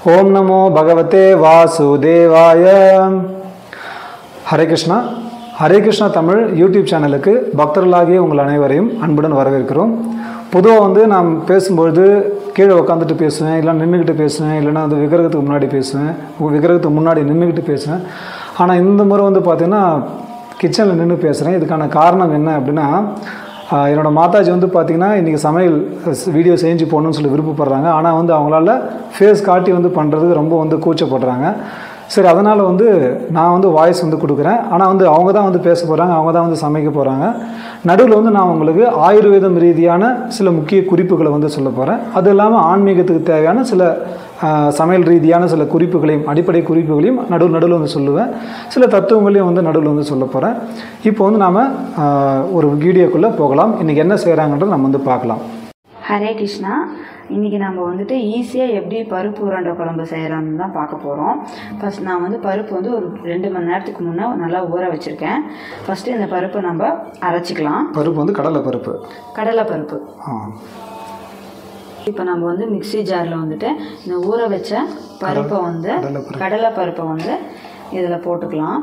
ஓம் நமோ பகவதே வாசுதேவாய ஹரே கிருஷ்ணா ஹரே கிருஷ்ணா தமிழ் யூடியூப் சேனலுக்கு பக்தர்களாகிய உங்கள் அனைவரையும் அன்புடன் வரவேற்கிறோம் பொதுவாக வந்து நான் பேசும்பொழுது கீழே உட்காந்துட்டு பேசுவேன் இல்லை நின்றுக்கிட்டு பேசுவேன் இல்லைன்னா அந்த விக்கிரகத்துக்கு முன்னாடி பேசுவேன் விக்கிரகத்துக்கு முன்னாடி நின்றுக்கிட்டு பேசுவேன் ஆனால் இந்த முறை வந்து பார்த்திங்கன்னா கிச்சனில் நின்று பேசுகிறேன் இதுக்கான காரணம் என்ன அப்படின்னா ஆஹ் என்னோட மாதாஜி வந்து பார்த்திங்கன்னா இன்றைக்கி சமையல் வீடியோ செஞ்சு போடணும்னு சொல்லி விருப்பப்படுறாங்க ஆனால் வந்து அவங்களால ஃபேஸ் காட்டி வந்து பண்ணுறதுக்கு ரொம்ப வந்து கூச்சப்படுறாங்க சரி அதனால் வந்து நான் வந்து வாய்ஸ் வந்து கொடுக்குறேன் ஆனால் வந்து அவங்க தான் வந்து பேச போகிறாங்க அவங்க தான் வந்து சமைக்க போகிறாங்க நடுவில் வந்து நான் உங்களுக்கு ஆயுர்வேதம் ரீதியான சில முக்கிய குறிப்புகளை வந்து சொல்ல போகிறேன் அது இல்லாமல் ஆன்மீகத்துக்கு தேவையான சில ஆஹ், சமையல் ரீதியான சில குறிப்புகளையும் அடிப்படை குறிப்புகளையும் நடுவில் நடுவில் வந்து சொல்லுவேன் சில தத்துவங்களையும் வந்து நடுவில் வந்து சொல்ல போகிறேன் இப்போ வந்து நாம் ஒரு வீடியோக்குள்ளே போகலாம் இன்றைக்கி என்ன செய்கிறாங்கன்றதை நம்ம வந்து பார்க்கலாம் ஹரே கிருஷ்ணா இன்றைக்கி நம்ம வந்துட்டு ஈஸியாக எப்படி பருப்பு உருண்டை குழம்பு செய்கிறோன்னு தான் பார்க்க போகிறோம் ஃபஸ்ட் நான் வந்து பருப்பு வந்து ஒரு ரெண்டு மணி நேரத்துக்கு முன்னே நல்லா ஊற வச்சுருக்கேன் ஃபஸ்ட்டு இந்த பருப்பை நம்ம அரைச்சிக்கலாம் பருப்பு வந்து கடலை பருப்பு கடலை பருப்பு ஆ இப்போ நம்ம வந்து மிக்ஸி ஜாரில் வந்துட்டு இந்த ஊற வச்ச பருப்பை வந்து கடலைப்பருப்பு. கடலை பருப்பை வந்து இதில் போட்டுக்கலாம்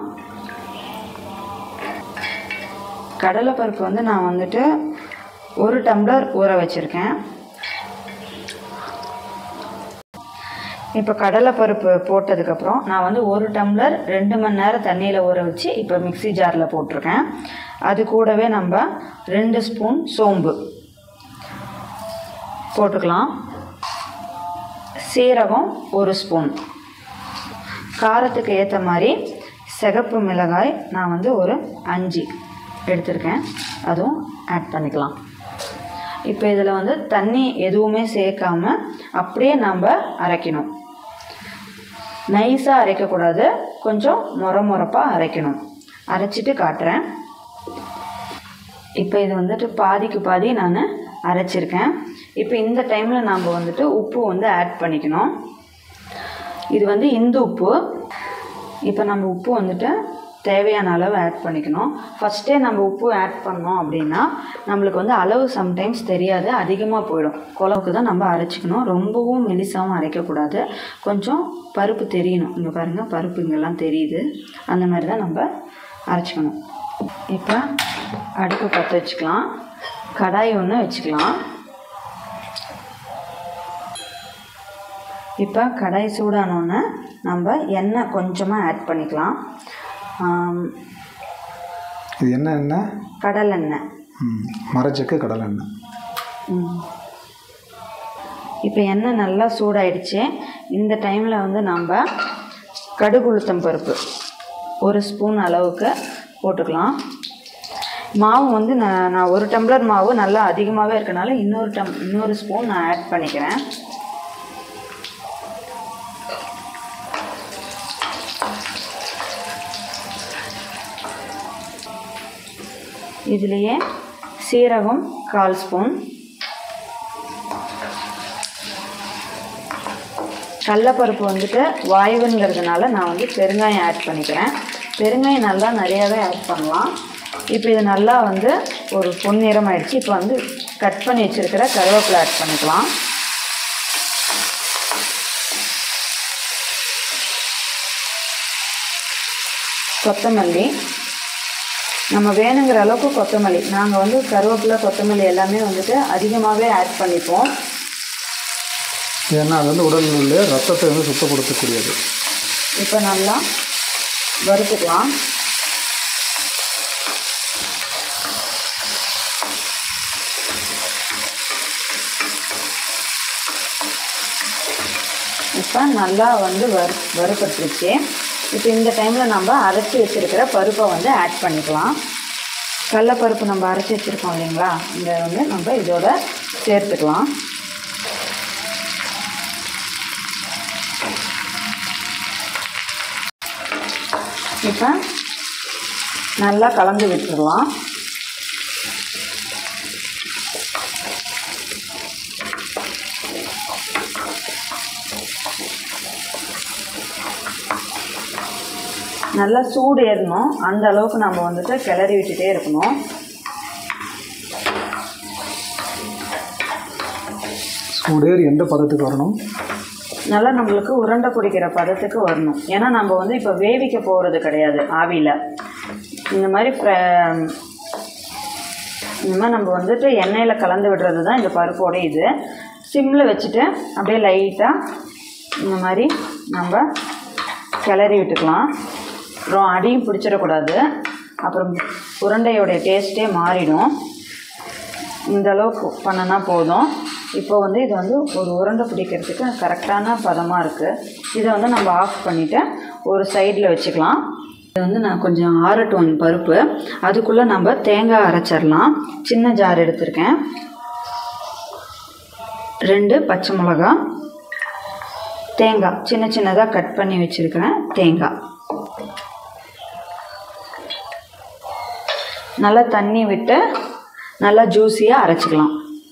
கடலை பருப்பு வந்து நான் வந்துட்டு ஒரு டம்ளர் ஊற வச்சுருக்கேன் இப்போ கடலைப்பருப்பு போட்டதுக்கப்புறம் நான் வந்து ஒரு டம்ளர் ரெண்டு மணி நேரம் தண்ணியில் ஊற வச்சு இப்போ மிக்ஸி ஜாரில் போட்டிருக்கேன் அது கூடவே நம்ம ரெண்டு ஸ்பூன் சோம்பு போட்டுக்கலாம் சீரகம் ஒரு ஸ்பூன் காரத்துக்கு ஏற்ற மாதிரி சிகப்பு மிளகாய் நான் வந்து ஒரு அஞ்சு எடுத்திருக்கேன் அதுவும் ஆட் பண்ணிக்கலாம் இப்போ இதில் வந்து தண்ணி எதுவுமே சேர்க்காம அப்படியே நம்ம அரைக்கணும் நைஸாக அரைக்கக்கூடாது கொஞ்சம் முற முறப்பாக அரைக்கணும் அரைச்சிட்டு காட்டுறேன் இப்போ இது வந்துட்டு பாதிக்கு பாதி நான் அரைச்சிருக்கேன் இப்போ இந்த டைமில் நாம் வந்துட்டு உப்பு வந்து ஆட் பண்ணிக்கணும் இது வந்து இந்து உப்பு இப்போ நம்ம உப்பு வந்துட்டு தேவையான அளவு ஆட் பண்ணிக்கணும் ஃபஸ்ட்டே நம்ம உப்பு ஆட் பண்ணோம் அப்படின்னா நம்மளுக்கு வந்து அளவு சம்டைம்ஸ் தெரியாது அதிகமாக போயிடும் குழம்புக்கு தான் நம்ம அரைச்சிக்கணும் ரொம்பவும் மெலிசாவும் அரைக்கக்கூடாது கொஞ்சம் பருப்பு தெரியணும் இங்கே பாருங்கள் பருப்பு இங்கெல்லாம் தெரியுது அந்த மாதிரி தான் நம்ம அரைச்சிக்கணும் இப்போ அடுப்பு பற்ற வச்சுக்கலாம் கடாய் ஒன்று வச்சுக்கலாம் இப்போ கடாய் சூடானோன்னே நம்ம எண்ணெய் கொஞ்சமாக ஆட் பண்ணிக்கலாம் ஆம், இது என்ன எண்ணெய் கடலெண்ணெய் ம், மரச்செக்கு கடலை எண்ணெய் ம். இப்போ எண்ணெய் நல்லா சூடாயிடுச்சு இந்த டைமில் வந்து நம்ம கடுகு உளுத்தம் பருப்பு ஒரு ஸ்பூன் அளவுக்கு போட்டுக்கலாம் மாவு வந்து நான் நான் ஒரு டம்ளர் மாவு நல்லா அதிகமாகவே இருக்கனால இன்னொரு டம் இன்னொரு ஸ்பூன் நான் ஆட் பண்ணிக்கிறேன் இதுலேயே சீரகம் கால் ஸ்பூன் கடலப்பருப்பு வந்துட்டு வாயுங்கிறதுனால நான் வந்து பெருங்காயம் ஆட் பண்ணிக்கிறேன் பெருங்காயம் நல்லா நிறையாவே ஆட் பண்ணலாம் இப்போ இது நல்லா வந்து ஒரு பொன்னிறம் ஆயிடுச்சு இப்போ வந்து கட் பண்ணி வச்சுருக்கிற கருவேப்பிலை ஆட் பண்ணிக்கலாம் கொத்தமல்லி நம்ம வேணுங்கிற அளவுக்கு கொத்தமல்லி நாங்கள் வந்து கருவேப்பிலை கொத்தமல்லி எல்லாமே வந்துட்டு அதிகமாகவே ஆட் பண்ணிப்போம் ஏன்னா அது வந்து உடலில் உள்ள ரத்தத்தை வந்து சுத்தப்படுத்தக்கூடியது இப்போ நல்லா வறுத்துக்கலாம் இப்போ நல்லா வந்து வறு வறுபட்டுருச்சு இப்போ இந்த டைமில் நம்ம அரைச்சி வச்சுருக்கிற பருப்பை வந்து ஆட் பண்ணிக்கலாம் கடலப்பருப்பு நம்ம அரைச்சி வச்சுருக்கோம் இல்லைங்களா இதை வந்து நம்ம இதோட சேர்த்துக்கலாம் இப்போ நல்லா கலந்து விட்டுடலாம் நல்லா சூடு ஏறணும் அந்த அளவுக்கு நம்ம வந்துட்டு கிளறி விட்டுட்டே இருக்கணும் சூடேறி எந்த பதத்துக்கு வரணும் நல்லா நம்மளுக்கு உருண்டை பிடிக்கிற பதத்துக்கு வரணும் ஏன்னா நம்ம வந்து இப்போ வேவிக்க போகிறது கிடையாது ஆவியில் இந்த மாதிரி ஃப்ர- இந்த மாதிரி நம்ம வந்துட்டு எண்ணெயில் கலந்து விடுறது தான் இந்த பருப்போட இது சிம்மில் வச்சுட்டு அப்படியே லைட்டாக இந்த மாதிரி நம்ம கிளறி விட்டுக்கலாம் அப்புறம் அடியும் பிடிச்சிடக்கூடாது அப்புறம் உருண்டையோடைய டேஸ்ட்டே மாறிடும் இந்த அளவுக்கு பண்ணினா போதும் இப்போ வந்து இது வந்து ஒரு உருண்டை பிடிக்கிறதுக்கு கரெக்டான பதமாக இருக்குது இதை வந்து நம்ம ஆஃப் பண்ணிவிட்டு ஒரு சைடில் வச்சுக்கலாம் இது வந்து நான் கொஞ்சம் ஆறட்டும் பருப்பு அதுக்குள்ளே நம்ம தேங்காய் அரைச்சிடலாம் சின்ன ஜார் எடுத்திருக்கேன் ரெண்டு பச்சை மிளகா தேங்காய் சின்ன சின்னதாக கட் பண்ணி வச்சுருக்கிறேன் தேங்காய் நல்லா தண்ணி விட்டு நல்லா ஜூஸியாக அரைச்சிக்கலாம்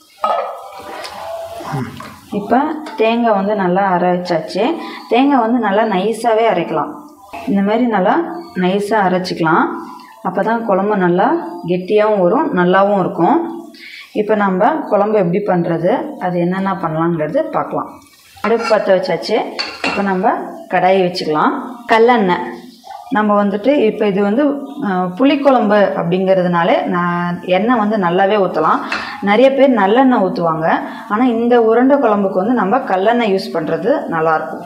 இப்போ தேங்காய் வந்து நல்லா அரைச்சாச்சு தேங்காய் வந்து நல்லா நைஸாகவே அரைக்கலாம் இந்த மாதிரி நல்லா நைஸாக அரைச்சிக்கலாம் அப்போ தான் குழம்பு நல்லா கெட்டியாகவும் வரும் நல்லாவும் இருக்கும் இப்போ நம்ம குழம்பு எப்படி பண்ணுறது அது என்னென்ன பண்ணலாங்கிறது பார்க்கலாம் அடுப்பு பற்ற வச்சாச்சு இப்போ நம்ம கடாயை வச்சுக்கலாம் கல்லெண்ணெய் நம்ம வந்துட்டு இப்போ இது வந்து அஹ், புளிக்குழம்பு அப்படிங்கிறதுனால நான் எண்ணெய் வந்து நல்லாவே ஊற்றலாம் நிறைய பேர் நல்லெண்ணெய் ஊற்றுவாங்க ஆனால் இந்த உருண்டை குழம்புக்கு வந்து நம்ம கல்லெண்ணெய் யூஸ் பண்ணுறது நல்லாயிருக்கும்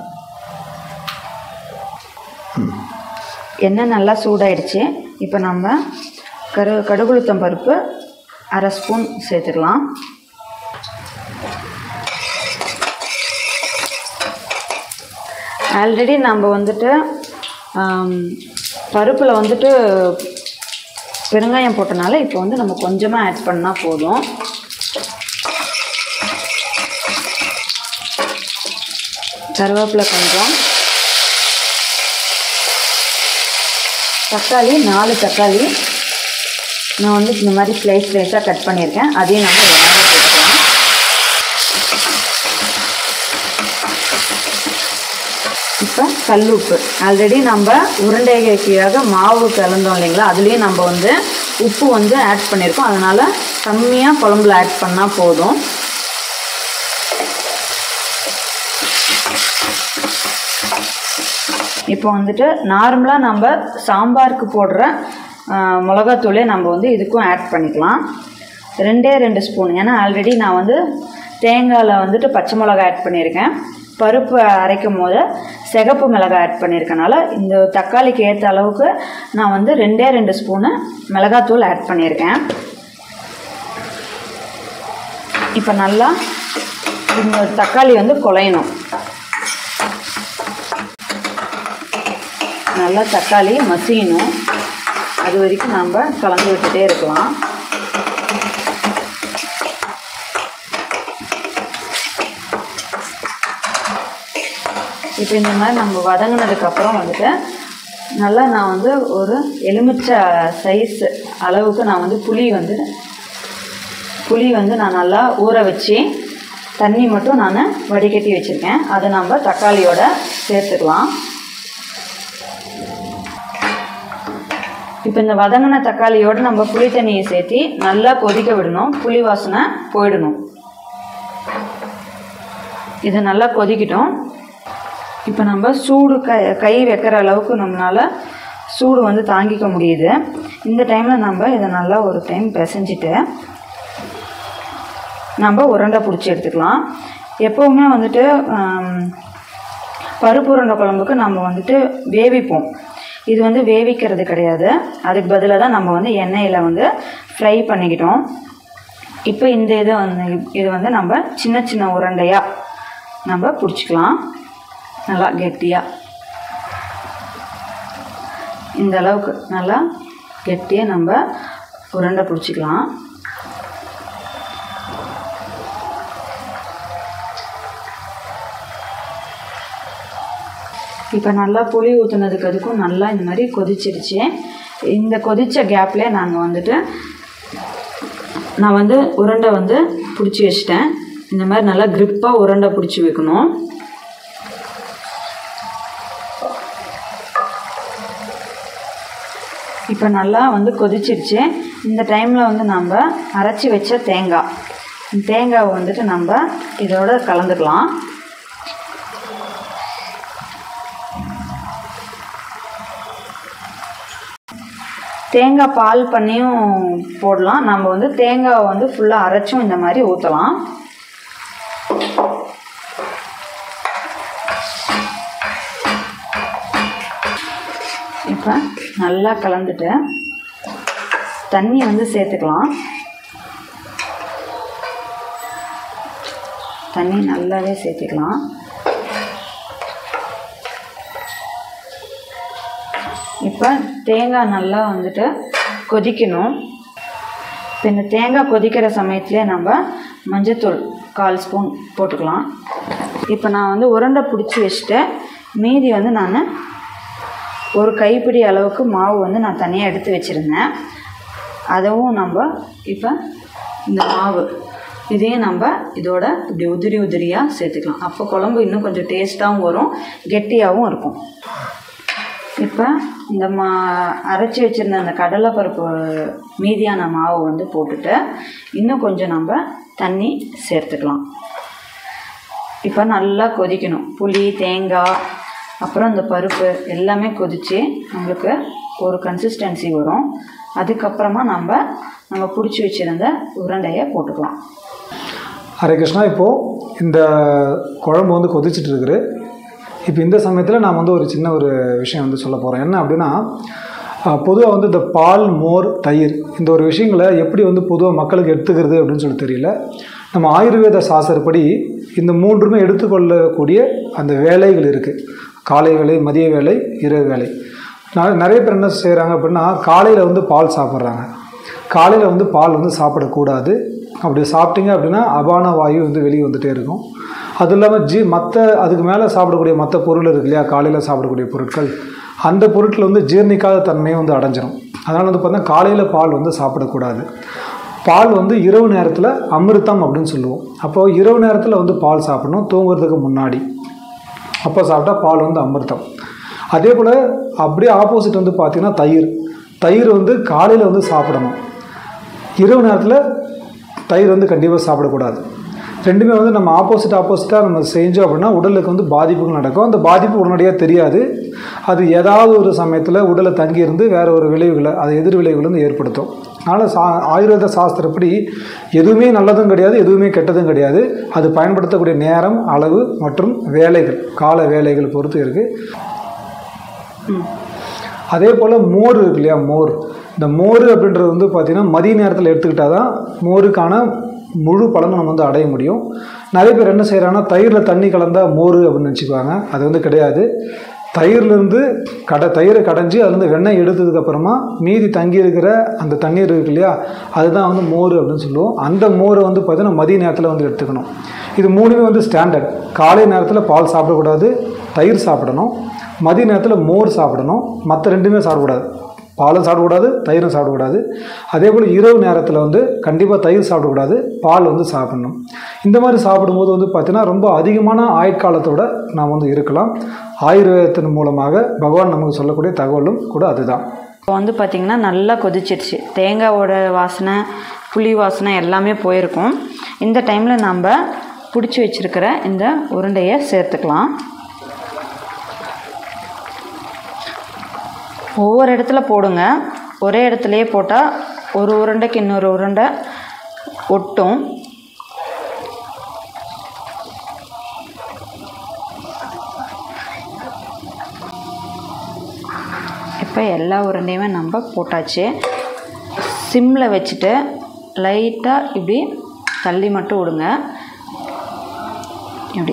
எண்ணெய் நல்லா சூடாயிடுச்சு இப்போ நம்ம கரு கடுகுளுத்தம் பருப்பு அரை ஸ்பூன் சேர்த்துக்கலாம் ஆல்ரெடி நம்ம வந்துட்டு பருப்பில் வந்துட்டு பெருங்காயம் போட்டனால இப்போ வந்து நம்ம கொஞ்சமாக ஆட் பண்ணால் போதும் கருவேப்பிலை கொஞ்சம் தக்காளி நாலு தக்காளி நான் வந்து இந்த மாதிரி ஸ்லைஸ் ஸ்லைஸாக கட் பண்ணியிருக்கேன் அதையும் நம்ம வெங்காயம் போட்டுக்கலாம் இப்போ கல்லுப்பு ஆல்ரெடி நம்ம உருண்டைக்காக மாவு கலந்தோம் இல்லைங்களா அதுலேயும் நம்ம வந்து உப்பு வந்து ஆட் பண்ணியிருக்கோம் அதனால் கம்மியாக குழம்புல ஆட் பண்ணால் போதும் இப்போ வந்துட்டு நார்மலாக நம்ம சாம்பாருக்கு போடுற ஆ, மிளகாத்தூளே நம்ம வந்து இதுக்கும் ஆட் பண்ணிக்கலாம் ரெண்டே ரெண்டு ஸ்பூன் ஏன்னா ஆல்ரெடி நான் வந்து தேங்காயில் வந்துட்டு பச்சை மிளகாய் ஆட் பண்ணியிருக்கேன் பருப்பு அரைக்கும் போது சிகப்பு மிளகாய் ஆட் பண்ணியிருக்கனால இந்த தக்காளிக்கு ஏற்ற அளவுக்கு நான் வந்து ரெண்டே ரெண்டு ஸ்பூனு மிளகாத்தூள் ஆட் பண்ணியிருக்கேன் இப்போ நல்லா இந்த தக்காளி வந்து குழையணும் நல்லா தக்காளி மசியணும் அது வரைக்கும் நம்ம கலந்து விட்டுட்டே இருக்கலாம் இப்போ இந்த மாதிரி நம்ம வதங்கினதுக்கப்புறம் வந்துட்டு நல்லா நான் வந்து ஒரு எலுமிச்சை சைஸ் அளவுக்கு நான் வந்து புளி வந்து புளி வந்து நான் நல்லா ஊற வச்சு தண்ணி மட்டும் நான் வடிகட்டி வச்சுருக்கேன் அதை நம்ம தக்காளியோட சேர்த்துக்கலாம் இப்போ இந்த வதங்கின தக்காளியோடு நம்ம புளி தண்ணியை சேர்த்து நல்லா கொதிக்க விடணும் புளி வாசனை போயிடணும் இது நல்லா கொதிக்கட்டும் இப்போ நம்ம சூடு கை கை வைக்கிற அளவுக்கு நம்மளால் சூடு வந்து தாங்கிக்க முடியுது இந்த டைமில் நம்ம இதை நல்லா ஒரு டைம் பிசைஞ்சிட்டு நம்ம உருண்டை பிடிச்சி எடுத்துக்கலாம் எப்போவுமே வந்துட்டு ஆம், பருப்பு உருண்டை குழம்புக்கு நம்ம வந்துட்டு வேவிப்போம் இது வந்து வேவிக்கிறது கிடையாது அதுக்கு பதிலாக தான் நம்ம வந்து எண்ணெயில் வந்து ஃப்ரை பண்ணிக்கிட்டோம் இப்போ இந்த இதை வந்து இது வந்து நம்ம சின்ன சின்ன உருண்டையாக நம்ம பிடிச்சிக்கலாம் நல்லா கெட்டியாக இந்த அளவுக்கு நல்லா கெட்டியாக நம்ம உருண்டை பிடிச்சிக்கலாம் இப்போ நல்லா புளி ஊற்றுனதுக்கு அதுக்கும் நல்லா இந்த மாதிரி கொதிச்சிருச்சு இந்த கொதித்த கேப்லேயே நாங்கள் வந்துட்டு நான் வந்து உருண்டை வந்து பிடிச்சி வச்சிட்டேன் இந்த மாதிரி நல்லா க்ரிப்பாக உருண்டை பிடிச்சி வைக்கணும் இப்போ நல்லா வந்து கொதிச்சிருச்சு இந்த டைமில் வந்து நம்ம அரைச்சி வச்ச தேங்காய் தேங்காவை வந்துட்டு நம்ம இதோட கலந்துக்கலாம் தேங்காய் பால் பண்ணியும் போடலாம் நம்ம வந்து தேங்காவை வந்து ஃபுல்லாக அரைச்சும் இந்த மாதிரி ஊற்றலாம் இப்போ நல்லா கலந்துட்டு தண்ணி வந்து சேர்த்துக்கலாம் தண்ணி நல்லாவே சேர்த்துக்கலாம் இப்போ தேங்காய் நல்லா வந்துட்டு கொதிக்கணும் இப்போ இந்த தேங்காய் கொதிக்கிற சமயத்துலேயே நம்ம மஞ்சத்தூள் கால் ஸ்பூன் போட்டுக்கலாம் இப்போ நான் வந்து உருண்டை பிடிச்சி வச்சுட்டு மீதி வந்து நான் ஒரு கைப்பிடி அளவுக்கு மாவு வந்து நான் தனியாக எடுத்து வச்சுருந்தேன் அதுவும் நம்ம இப்போ இந்த மாவு இதையும் நம்ம இதோட இப்படி உதிரி உதிரியாக சேர்த்துக்கலாம் அப்போ குழம்பு இன்னும் கொஞ்சம் டேஸ்ட்டாகவும் வரும் கெட்டியாகவும் இருக்கும் இப்போ இந்த மா அரைச்சி வச்சுருந்த அந்த கடலைப்பருப்பு மீதியான மாவு வந்து போட்டுட்டு இன்னும் கொஞ்சம் நம்ம தண்ணி சேர்த்துக்கலாம் இப்போ நல்லா கொதிக்கணும் புளி தேங்காய் அப்புறம் இந்த பருப்பு எல்லாமே கொதித்து நம்மளுக்கு ஒரு கன்சிஸ்டன்சி வரும் அதுக்கப்புறமா நம்ம நம்ம பிடிச்சி வச்சுருந்த உருண்டையை போட்டுக்கலாம் ஹரே கிருஷ்ணா இப்போது இந்த குழம்பு வந்து கொதிச்சிட்டு இருக்குது இப்போ இந்த சமயத்தில் நான் வந்து ஒரு சின்ன ஒரு விஷயம் வந்து சொல்ல போகிறேன் என்ன அப்படின்னா பொதுவாக வந்து இந்த பால் மோர் தயிர் இந்த ஒரு விஷயங்களை எப்படி வந்து பொதுவாக மக்களுக்கு எடுத்துக்கிறது அப்படின்னு சொல்லி தெரியல நம்ம ஆயுர்வேத சாஸ்திரப்படி இந்த மூன்றுமே எடுத்துக்கொள்ளக்கூடிய அந்த வேலைகள் இருக்குது காலை வேலை மதிய வேலை இரவு வேலை ந- நிறைய பேர் என்ன செய்கிறாங்க அப்படின்னா காலையில் வந்து பால் சாப்பிட்றாங்க காலையில் வந்து பால் வந்து சாப்பிடக்கூடாது அப்படி சாப்பிட்டீங்க அப்படின்னா அபான வாயு வந்து வெளியே வந்துட்டே இருக்கும் அது இல்லாமல் ஜி மற்ற அதுக்கு மேலே சாப்பிடக்கூடிய மற்ற பொருள் இருக்கு இல்லையா காலையில் சாப்பிடக்கூடிய பொருட்கள் அந்த பொருட்கள் வந்து ஜீரணிக்காத தன்மையை வந்து அடைஞ்சிரும் அதனால் வந்து பார்த்தீங்கன்னா காலையில் பால் வந்து சாப்பிடக்கூடாது பால் வந்து இரவு நேரத்தில் அமிர்தம் அப்படின்னு சொல்லுவோம் அப்போது இரவு நேரத்தில் வந்து பால் சாப்பிடணும் தூங்குறதுக்கு முன்னாடி அப்போ சாப்பிட்டா பால் வந்து அமிர்தம் அதே போல் அப்படியே ஆப்போசிட் வந்து பார்த்திங்கன்னா தயிர் தயிர் வந்து காலையில் வந்து சாப்பிடணும் இரவு நேரத்தில் தயிர் வந்து கண்டிப்பாக சாப்பிடக்கூடாது ரெண்டுமே வந்து நம்ம ஆப்போசிட் ஆப்போசிட்டாக நம்ம செஞ்சோம் அப்படின்னா உடலுக்கு வந்து பாதிப்புகள் நடக்கும் அந்த பாதிப்பு உடனடியாக தெரியாது அது ஏதாவது ஒரு சமயத்தில் உடலை தங்கியிருந்து வேற ஒரு விளைவுகளை அது எதிர் விளைவுகளை வந்து ஏற்படுத்தும் அதனால் சா ஆயுர்வேத சாஸ்திரப்படி எதுவுமே நல்லதும் கிடையாது எதுவுமே கெட்டதும் கிடையாது அது பயன்படுத்தக்கூடிய நேரம் அளவு மற்றும் வேலைகள் கால வேலைகள் பொறுத்து இருக்குது அதே போல் மோர் இருக்கு இல்லையா மோர் இந்த மோர் அப்படின்றது வந்து பார்த்திங்கன்னா மதிய நேரத்தில் எடுத்துக்கிட்டால் தான் மோருக்கான முழு பலனை நம்ம வந்து அடைய முடியும் நிறைய பேர் என்ன செய்கிறாங்கன்னா தயிரில் தண்ணி கலந்தால் மோர் அப்படின்னு நினச்சிக்குவாங்க அது வந்து கிடையாது தயிர்லேருந்து கடை தயிரை கடைஞ்சி அதுலேருந்து வெண்ணெய் எடுத்ததுக்கப்புறமா மீதி தங்கி இருக்கிற அந்த தண்ணீர் இருக்கு இல்லையா அதுதான் வந்து மோர் அப்படின்னு சொல்லுவோம் அந்த மோரை வந்து பார்த்தீங்கன்னா மதிய நேரத்தில் வந்து எடுத்துக்கணும் இது மூணுமே வந்து ஸ்டாண்டர்ட் காலை நேரத்தில் பால் சாப்பிடக்கூடாது தயிர் சாப்பிடணும் மதிய நேரத்தில் மோர் சாப்பிடணும் மற்ற ரெண்டுமே சாப்பிடக்கூடாது பாலும் சாப்பிடக்கூடாது தயிரும் சாப்பிடக்கூடாது அதே போல் இரவு நேரத்தில் வந்து கண்டிப்பாக தயிர் சாப்பிடக்கூடாது பால் வந்து சாப்பிடணும் இந்த மாதிரி சாப்பிடும்போது வந்து பார்த்திங்கன்னா ரொம்ப அதிகமான ஆயுட்காலத்தோட நாம் வந்து இருக்கலாம் ஆயுர்வேதத்தின் மூலமாக பகவான் நமக்கு சொல்லக்கூடிய தகவலும் கூட அதுதான் இப்போ வந்து பார்த்திங்கன்னா நல்லா கொதிச்சிருச்சு தேங்காவோட வாசனை புளி வாசனை எல்லாமே போயிருக்கும் இந்த டைமில் நம்ம பிடிச்சி வச்சிருக்கிற இந்த உருண்டையை சேர்த்துக்கலாம் ஒவ்வொரு இடத்துல போடுங்க ஒரே இடத்துலையே போட்டால் ஒரு உருண்டைக்கு இன்னொரு உருண்டை ஒட்டும் இப்போ எல்லா உருண்டையுமே நம்ம போட்டாச்சு சிம்மில் வச்சுட்டு லைட்டாக இப்படி தள்ளி மட்டும் விடுங்க இப்படி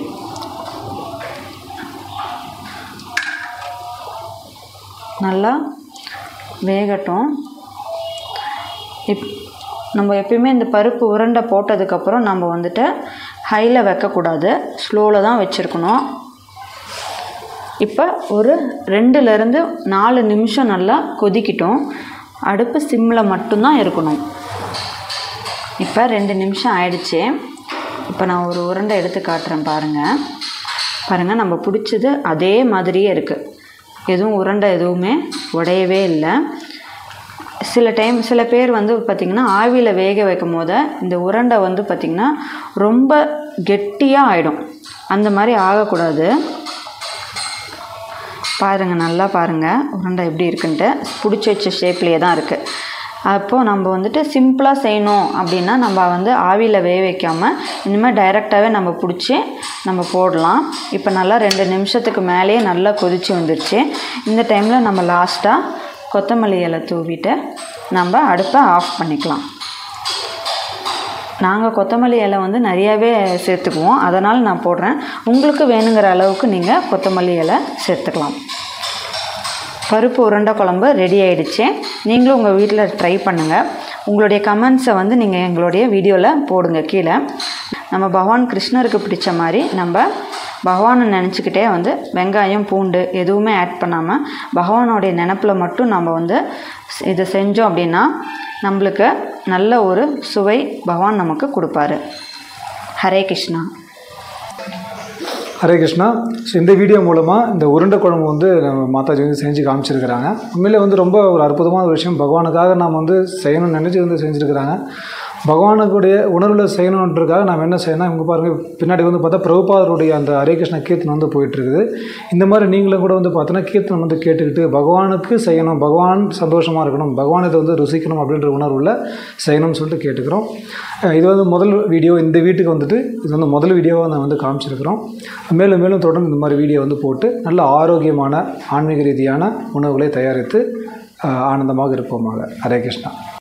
நல்லா வேகட்டும் இப் நம்ம எப்பயுமே இந்த பருப்பு உருண்டை போட்டதுக்கப்புறம் நம்ம வந்துட்டு ஹையில் வைக்கக்கூடாது ஸ்லோவில் தான் வச்சுருக்கணும் இப்போ ஒரு ரெண்டுலேருந்து நாலு நிமிஷம் நல்லா கொதிக்கட்டும் அடுப்பு சிம்மில் மட்டும்தான் இருக்கணும் இப்போ ரெண்டு நிமிஷம் ஆயிடுச்சு இப்போ நான் ஒரு உருண்டை எடுத்து காட்டுறேன் பாருங்கள் பாருங்கள் நம்ம பிடிச்சது அதே மாதிரியே இருக்குது எதுவும் உருண்டை எதுவுமே உடையவே இல்லை சில டைம் சில பேர் வந்து பார்த்திங்கன்னா ஆவியில் வேக வைக்கும் போது இந்த உருண்டை வந்து பார்த்திங்கன்னா ரொம்ப கெட்டியாக ஆகிடும் அந்த மாதிரி ஆகக்கூடாது பாருங்கள் நல்லா பாருங்கள் உருண்டை எப்படி இருக்குன்ட்டு பிடிச்சி வச்ச ஷேப்லேயே தான் இருக்குது அப்போது நம்ம வந்துட்டு சிம்பிளாக செய்யணும் அப்படின்னா நம்ம வந்து ஆவியில் வேக வைக்காமல் இனிமேல் டைரெக்டாகவே நம்ம பிடிச்சி நம்ம போடலாம் இப்போ நல்லா ரெண்டு நிமிஷத்துக்கு மேலேயே நல்லா கொதிச்சு வந்துருச்சு இந்த டைமில் நம்ம லாஸ்ட்டாக கொத்தமல்லி இலை தூவிட்டு நம்ம அடுப்பை ஆஃப் பண்ணிக்கலாம் நாங்கள் கொத்தமல்லி இலை வந்து நிறையாவே சேர்த்துக்குவோம் அதனால் நான் போடுறேன் உங்களுக்கு வேணுங்கிற அளவுக்கு நீங்கள் கொத்தமல்லி இலை சேர்த்துக்கலாம் பருப்பு உருண்டை குழம்பு ரெடி ஆயிடுச்சு நீங்களும் உங்கள் வீட்டில் ட்ரை பண்ணுங்கள் உங்களுடைய கமெண்ட்ஸை வந்து நீங்கள் எங்களுடைய வீடியோவில் போடுங்க கீழே நம்ம பகவான் கிருஷ்ணருக்கு பிடிச்ச மாதிரி நம்ம பகவானை நினச்சிக்கிட்டே வந்து வெங்காயம் பூண்டு எதுவுமே ஆட் பண்ணாமல் பகவானோடைய நினப்பில் மட்டும் நம்ம வந்து இதை செஞ்சோம் அப்படின்னா நம்மளுக்கு நல்ல ஒரு சுவை பகவான் நமக்கு கொடுப்பாரு ஹரே கிருஷ்ணா ஹரே கிருஷ்ணா ஸோ இந்த வீடியோ மூலமாக இந்த உருண்டை குழம்பு வந்து நம்ம மாதாஜி வந்து செஞ்சு காமிச்சிருக்கிறாங்க உண்மையிலே வந்து ரொம்ப ஒரு அற்புதமான ஒரு விஷயம் பகவானுக்காக நாம் வந்து செய்யணும்னு நினச்சி வந்து செஞ்சுருக்கிறாங்க பகவானுக்குடைய உணர்வில் செய்யணுன்றதுக்காக நாம் என்ன செய்யணும் இவங்க பாருங்கள் பின்னாடி வந்து பார்த்தா பிரபுபாதருடைய அந்த ஹரே கிருஷ்ண கீர்த்தனம் வந்து போயிட்டுருக்குது இந்த மாதிரி நீங்களும் கூட வந்து பார்த்தோன்னா கீர்த்தனம் வந்து கேட்டுக்கிட்டு பகவானுக்கு செய்யணும் பகவான் சந்தோஷமாக இருக்கணும் பகவான் இதை வந்து ருசிக்கணும் அப்படின்ற உணர்வில் செய்யணும்னு சொல்லிட்டு கேட்டுக்கிறோம் அஹ் இது வந்து முதல் வீடியோ இந்த வீட்டுக்கு வந்துட்டு இது வந்து முதல் வீடியோவாக நான் வந்து காமிச்சிருக்கிறோம் மேலும் மேலும் தொடர்ந்து இந்த மாதிரி வீடியோ வந்து போட்டு நல்ல ஆரோக்கியமான ஆன்மீக ரீதியான உணவுகளை தயாரித்து அஹ், ஆனந்தமாக இருப்போமாக ஹரே கிருஷ்ணா